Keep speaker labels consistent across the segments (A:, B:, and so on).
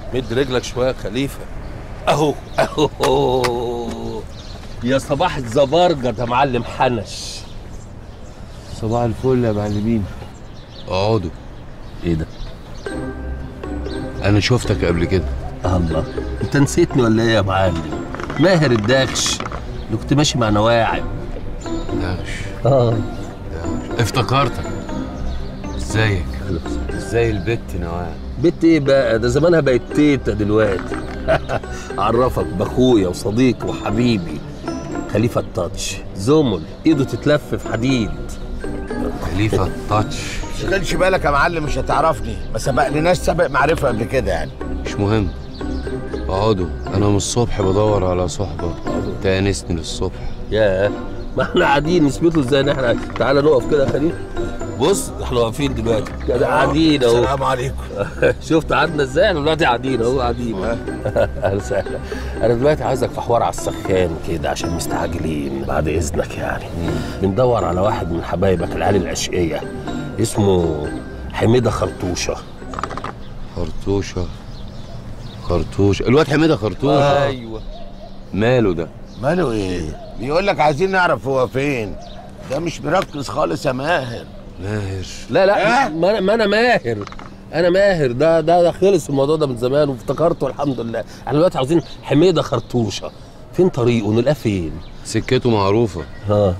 A: مد رجلك شويه يا خليفه اهو اهو يا صباح الزبرجة يا معلم حنش
B: صباح الفل يا معلمين
C: اقعدوا
A: ايه ده
C: انا شفتك قبل كده
A: الله انت نسيتني ولا ايه يا معلم ماهر الداخش اللي كنت ماشي مع نواعم
C: داغش
A: اه
C: افتكرتك ازيك ازاي البت نواه
A: بنت ايه بقى ده زمانها بقت تيتا دلوقتي اعرفك باخويا وصديقي وحبيبي خليفه التاتش زمل ايده تتلف في حديد
C: خليفه تاتش
D: تشغلش بالك يا معلم مش هتعرفني ما سبقلناش سابق معرفه قبل كده يعني
C: مش مهم اقعدوا انا من الصبح بدور على صحبه تانسني للصبح
A: ياه ما احنا قاعدين نثبته ازاي ان احنا تعالى نقف كده يا خليل بص احنا واقفين دلوقتي كده قاعدين اهو
D: السلام عليكم
A: شفت قعدنا ازاي احنا دلوقتي قاعدين اهو قاعدين اهلا وسهلا انا دلوقتي عايزك في حوار على السخان كده عشان مستعجلين بعد اذنك يعني بندور على واحد من حبايبك العيال الاشقيه اسمه حميده خرطوشه
C: خرطوشه خرطوش الواد حميده خرطوشه
A: ايوه
C: ماله ده
D: ماله ايه بيقول لك عايزين نعرف هو فين ده مش مركز خالص يا ماهر
C: ماهر
A: لا لا ما انا ما انا ماهر انا ماهر ده ده ده خلص الموضوع ده من زمان وافتكرته الحمد لله احنا دلوقتي عاوزين حميده خرطوشه فين طريقه نلقاه فين
C: سكته معروفه
A: ها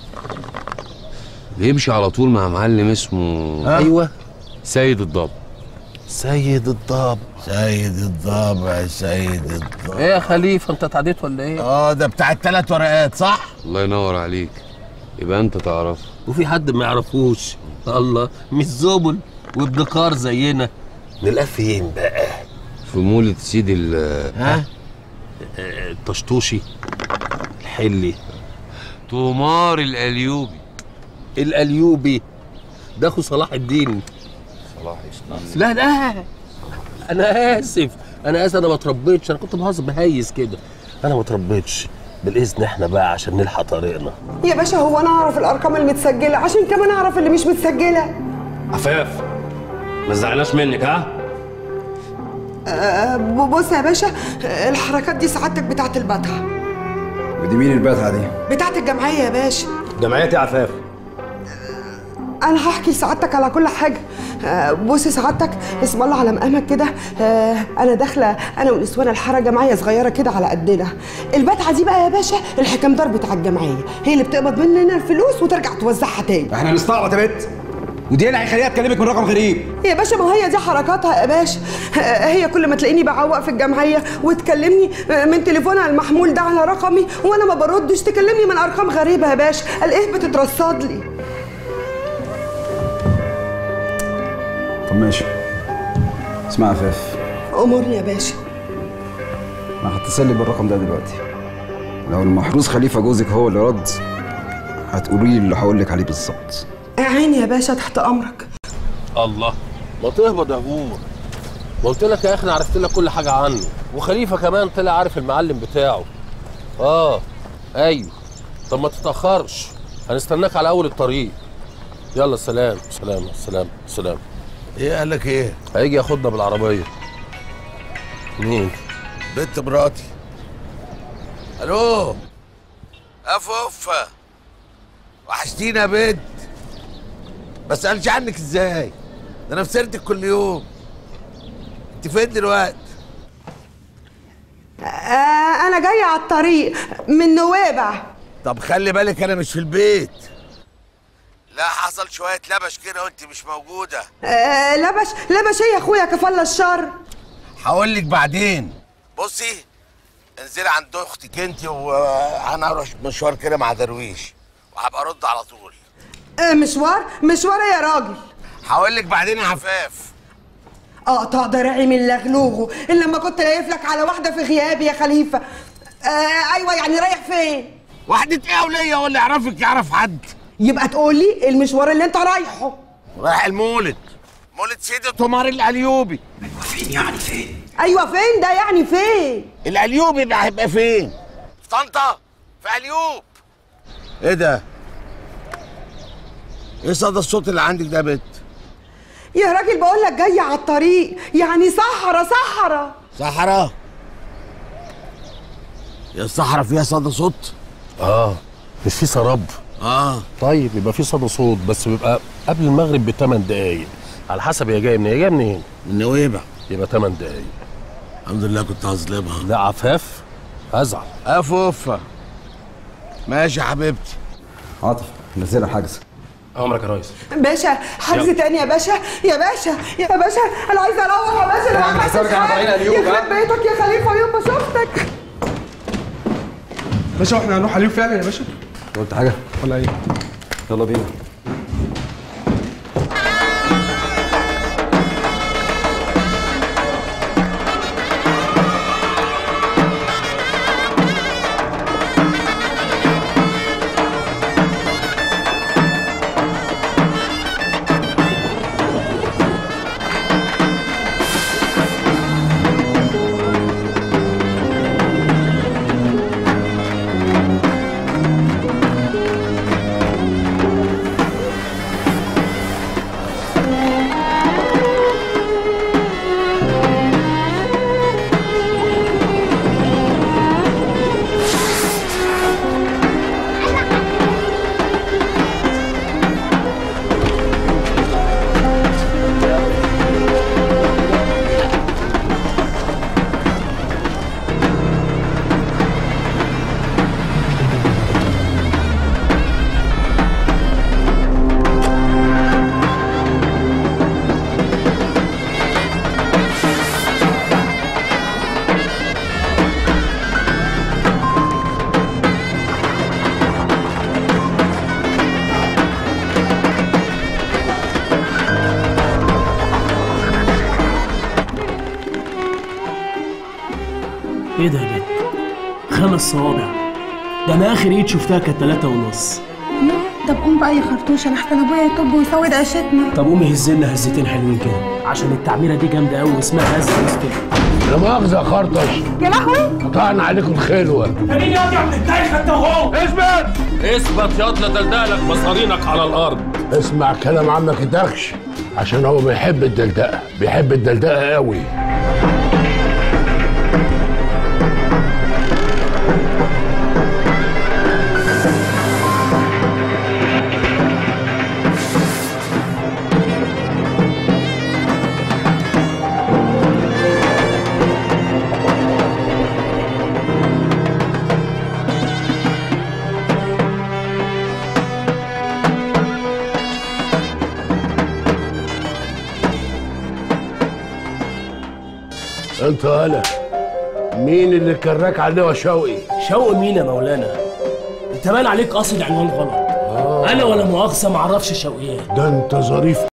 C: بيمشي على طول مع معلم اسمه
A: ايوه
C: سيد الضب
A: سيد الضاب
D: سيد الضابع سيد الضابع
A: ايه يا خليفه انت اتعديت ولا ايه
D: اه ده بتاع الثلاث ورقات صح
C: الله ينور عليك يبقى انت تعرفه
A: وفي حد ما يعرفوش الله مش زبل وابنكار زينا نلقاه فين بقى
C: في مولد سيدي ال
D: ها
A: آه، الطشطوشي الحلي
C: تومار الاليوبي
A: الاليوبي ده اخو صلاح الدين
C: صلاح
A: لا لا انا اسف انا اسف انا ما اتربيتش انا كنت بهزر بهيس كده انا ما اتربيتش بالاذن احنا بقى عشان نلحق طريقنا
E: يا باشا هو انا اعرف الارقام المتسجله عشان كمان اعرف اللي مش متسجله
F: عفاف ما تزعلناش منك ها
E: أه بص يا باشا آه، الحركات دي سعادتك بتاعت البتعه
G: ودي مين البتعه دي؟
E: بتاعت الجمعيه يا باشا
F: جمعيتي عفاف
E: انا هحكي لسعادتك على كل حاجه آه، بص سعادتك اسم الله على مقامك كده آه، انا داخله انا ونسوان الحاره جمعيه صغيره كده على قدنا البتعه دي بقى يا باشا الحكمدار بتاع الجمعيه هي اللي بتقبض مننا الفلوس وترجع توزعها تاني
G: احنا هنستعبط يا بت ودي اللي هيخليها تكلمك من رقم غريب
E: يا باشا ما هي دي حركاتها يا باشا آه، هي كل ما تلاقيني بعوق في الجمعيه وتكلمني آه، من تليفونها المحمول ده على رقمي وانا ما بردش تكلمني من ارقام غريبه يا باشا قال ايه بتترصد لي
G: طب ماشي اسمع يا عفاف
E: امرني يا باشا
G: انا هتصل لك بالرقم ده دلوقتي لو المحروس خليفه جوزك هو اللي رد هتقولي لي اللي هقول لك عليه بالظبط
E: عيني يا باشا تحت امرك
A: الله ما تهبط يا هور ما قلت لك يا اخي انا عرفت لك كل حاجه عنه وخليفه كمان طلع عارف المعلم بتاعه اه ايوه طب ما تتاخرش هنستناك على اول الطريق يلا سلام سلام سلام سلام
D: ايه قال لك ايه
A: هيجي ياخدنا بالعربيه مين
D: بنت مراتي الو افوفة وحشتينا يا بنت ما اسالش عنك ازاي ده انا في سيرتك كل يوم انت فين دلوقتي
E: آه انا جايه على الطريق من نوابع
D: طب خلي بالك انا مش في البيت لا حصل شويه لبش كده وانت مش موجوده
E: آه لبش لبش ايه يا اخويا كفل الشر
D: هقول لك بعدين بصي انزلي عند اختك انت وانا هروح مشوار كده مع درويش وهبقى ارد على طول
E: آه مشوار مشوار إيه يا راجل
D: هقول لك بعدين يا عفاف
E: اقطع دراعي من لغلوغه الا لما كنت لايف لك على واحده في غيابي يا خليفه آه ايوه يعني رايح فين
D: وحدة ايه وليا ولا يعرفك يعرف حد
E: يبقى تقول لي المشوار اللي انت رايحه
D: رايح المولد مولد سيدي تومار الاليوبي
E: ايوه فين ده يعني فين
D: الاليوبي ده هيبقى فين في طنطا في اليوب ايه ده ايه صدى الصوت اللي عندك ده يا بت
E: يا راجل بقول لك جايه على الطريق يعني صحرا صحرا
D: صحراء يا الصحراء فيها صدى صوت
A: اه مش في سراب
D: اه
A: طيب يبقى في صدى صوت بس بيبقى قبل المغرب بثمان دقايق على حسب هي جايه منين هي جايه منين
D: من نويبع
A: يبقى ثمان دقايق
D: الحمد لله كنت هظلمها
A: لا عفاف هزعل
D: افوفة ماشي يا حبيبتي
G: عاطف نزلها حجز
F: امرك يا ريس
E: باشا حجز تاني يا باشا يا باشا يا باشا انا عايزه اروح يا باشا
G: اعمل حسابك على طريقنا اليوم،
E: يخرب
G: ها؟
E: بيتك يا خليفه يوم ما شفتك
H: باشا واحنا هنروح عليهم فعلا يا باشا
G: قلت حاجه
H: ولا ايه
G: يلا بينا
I: ايه ده يا جد خمس صوابع ده انا اخر ايد شفتها كانت تلاتة ونص
J: طب قوم بقى يا خرطوش انا احسن ابويا يطب ويسود عيشتنا
I: طب قومي هزلنا هزتين حلوين كده عشان التعميره دي جامده قوي اسمها هزه مستر
K: لا مؤاخذة يا خرطش
J: يا لهوي
K: قطعنا عليكم الخلوة
I: مين يرجع من التاريخ انت وهو
K: اثبت
A: اثبت ياض دلدالك مصارينك على الارض
K: اسمع كلام عمك الدخش عشان هو بيحب الدلدقة بيحب الدلدقة قوي انت هلا مين اللي كراك عليه شوقي
I: شوق مين يا مولانا انت باين عليك قاصد عنوان غلط انا ولا مؤاخذه معرفش شوقيات
K: ده انت ظريف